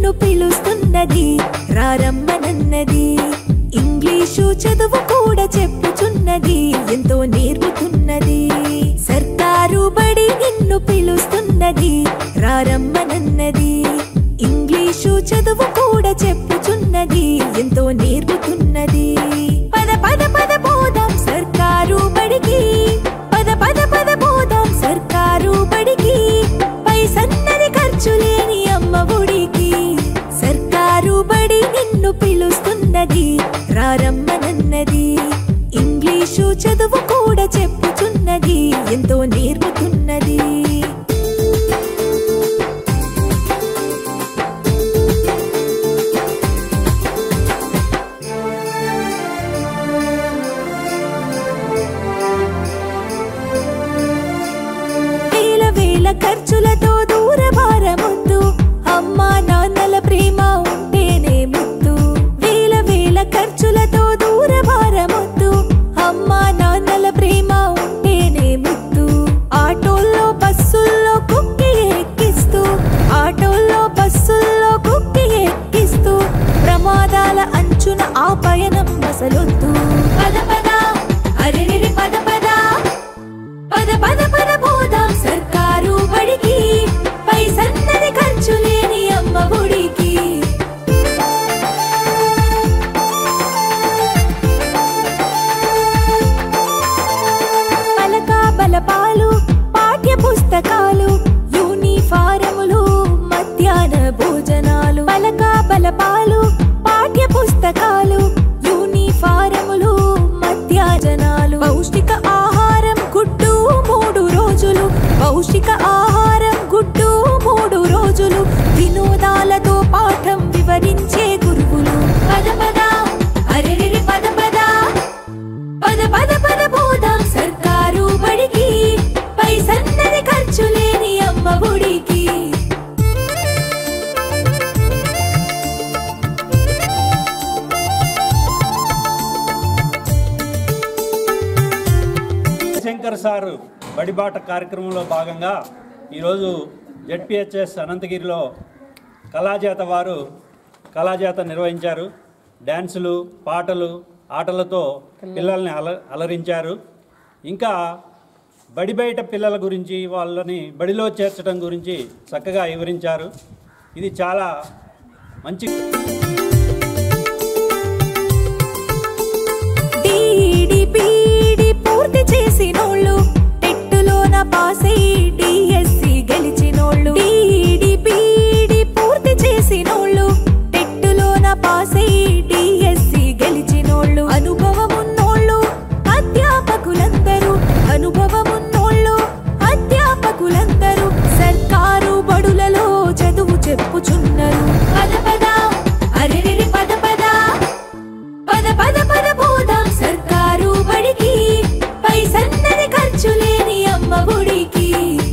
నిన్ను పిలుస్తున్నది రారమ్మనన్నది ఇంగ్లీషు చదువు కూడా చెప్పుచున్నది ఎంతో నేర్పుతున్నది సర్కారు బడి నిన్ను పిలుస్తున్నది రారమ్మనన్నది ఇంగ్లీషు చదువు కూడా చెప్పుచున్నది ఎంతో నేర్పుతున్నది పద పద పద పోదాం సర్కారు బడికి పద పద పద పోదాం సర్కారు బడికి పైసన్నది ఖర్చు లేని అమ్మ ఒడికి సర్కారు బడి నిన్ను పిలుస్తున్నది రారమ్మనన్నది ఇంగ్లీషు చదువు కూడా చెప్పుచున్నది ఎంతో నేర్పుతున్నది వేల వేల ఖర్చులతో దూర భారమొద్దు అమ్మా నాన్నల ప్రేమ ఉంటేనే ముద్దు వేల వేల ఖర్చులతో దూర భారమొద్దు అమ్మా నాన్నల ప్రేమ ఉంటేనే ముద్దు ఆటోల్లో బస్సుల్లో కుక్కి ఎక్కిస్తూ ఆటోల్లో బస్సుల్లో కుక్కి ఎక్కిస్తూ ప్రమాదాల అంచున ఆ పయనం అసలొద్దు పద పద అరెరెరి పద పద పద పద పద పోదాం సర్కారు బడికి పైసన్నది ఖర్చు లేని అమ్మ ఒడికి పలక బలపాలు పాఠ్య పుస్తకాలు యూనిఫారములు మధ్యాహ్న భోజనాలు పలక బలపాలు పాఠ్య పుస్తకాలు యూనిఫారములు మధ్యాహ్నాలు పౌష్టిక ఆహారం గుడ్డు మూడు రోజులు పౌష్టిక ఆహారం గుడ్డు మూడు రోజులు వినోదాలతో పాఠం వివరించే గురువులు పద పద అరెరెరి పద పద పద పద పద పోదాం సర్కారు బడికి పైసన్నది ఖర్చు లేని అమ్మ ఒడికి శంకర్ సార్ బడిబాట కార్యక్రమంలో భాగంగా ఈరోజు జడ్పిహెచ్ఎస్ అనంతగిరిలో కళాజాత వారు కళాజాత నిర్వహించారు డ్యాన్సులు పాటలు ఆటలతో పిల్లల్ని అల అలరించారు ఇంకా బడి బయట పిల్లల గురించి వాళ్ళని బడిలో చేర్చడం గురించి చక్కగా వివరించారు ఇది చాలా మంచి డీడి పీడి పూర్తి చేసినోళ్ళు టెట్టులోన పాస్ అయ్యి డిఎస్సి గెలిచినోళ్ళు డీడి పీడి పూర్తి చేసినోళ్ళు టెట్టులోన పాస్ అయ్యి డిఎస్సి గెలిచినోళ్ళు అనుభవమున్నోళ్ళు అధ్యాపకులందరూ అనుభవమున్నోళ్ళు అధ్యాపకులందరూ సర్కారు బడులలో చదువు చెప్పుచున్నారు పద పద అరెరెరి పద పద పద పద పద పోదాం సర్కారు బడికి పైసన్నది ఖర్చు లేని అమ్మ ఒడికి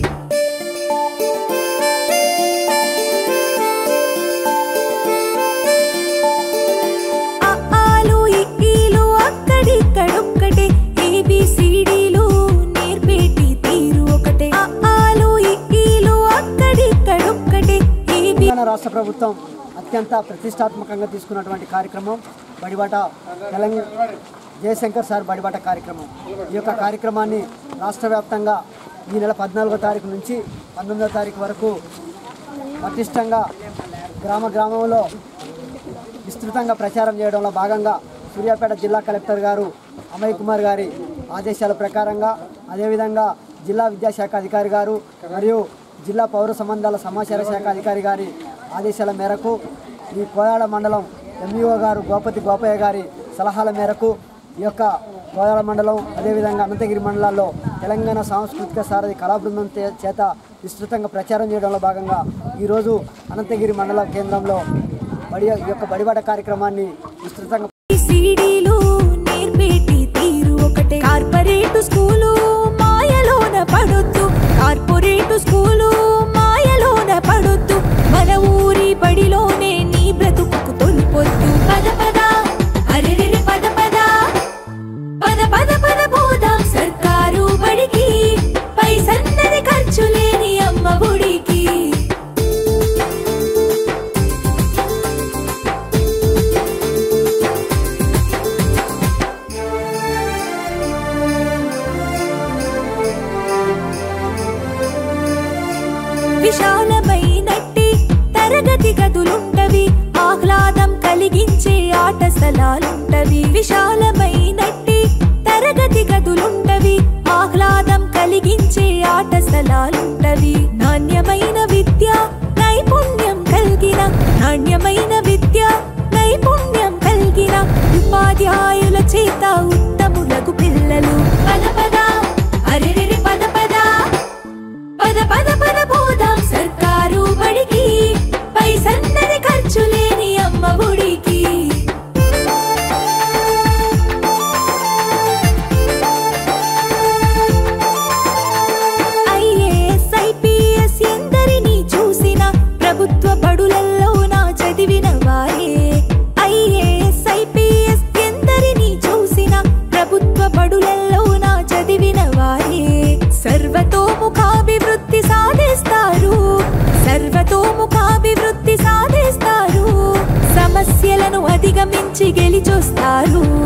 అఆలు ఇక్కీలు అక్కడిక్కడొక్కటే ఏబిసిడీలు నేర్పేటి తీరు ఒకటే అఆలు ఇక్కీలు అక్కడిక్కడొక్కటే ఏబి తెలంగాణ రాష్ట్ర ప్రభుత్వం అత్యంత ప్రతిష్టాత్మకంగా తీసుకున్నటువంటి కార్యక్రమం బడిబాట తెలంగాణ జయశంకర్ సార్ బడిబాట కార్యక్రమం ఈ యొక్క కార్యక్రమాన్ని రాష్ట్ర వ్యాప్తంగా ఈ నెల పద్నాలుగో తారీఖు నుంచి పంతొమ్మిదో తారీఖు వరకు పటిష్టంగా గ్రామ గ్రామంలో విస్తృతంగా ప్రచారం చేయడంలో భాగంగా సూర్యాపేట జిల్లా కలెక్టర్ గారు అమయ్ కుమార్ గారి ఆదేశాల ప్రకారంగా అదేవిధంగా జిల్లా విద్యాశాఖ అధికారి గారు మరియు జిల్లా పౌర సంబంధాల సమాచార శాఖ అధికారి గారి ఆదేశాల మేరకు ఈ కోయాడ మండలం ఎంఈఓ గారు గోపతి గోపయ్య గారి సలహాల మేరకు ఈ యొక్క కోయాడ మండలం అదేవిధంగా అనంతగిరి మండలాల్లో తెలంగాణ సాంస్కృతిక సారథి కళాబృందం చే- చేత విస్తృతంగా ప్రచారం చేయడంలో భాగంగా ఈరోజు అనంతగిరి మండల కేంద్రంలో బడి ఈ యొక్క బడిబాట కార్యక్రమాన్ని విస్తృతంగా సీడీలు నేర్పేటి తీరు ఒకటే కార్పొరేట్ స్కూలు మాయలోన పడొద్దు కార్పొరేట్ స్కూలు మాయలోన పడొద్దు మన ఊరి బడిలోనే నీ బ్రతుకు తొలిపొద్దు పద పద అరెరెరి పద పద పద పద పద పోదాం సర్కారు బడికి పైసన్నది ఖర్చు లేని అమ్మ ఒడికి నుంచి గెలిచొస్తారు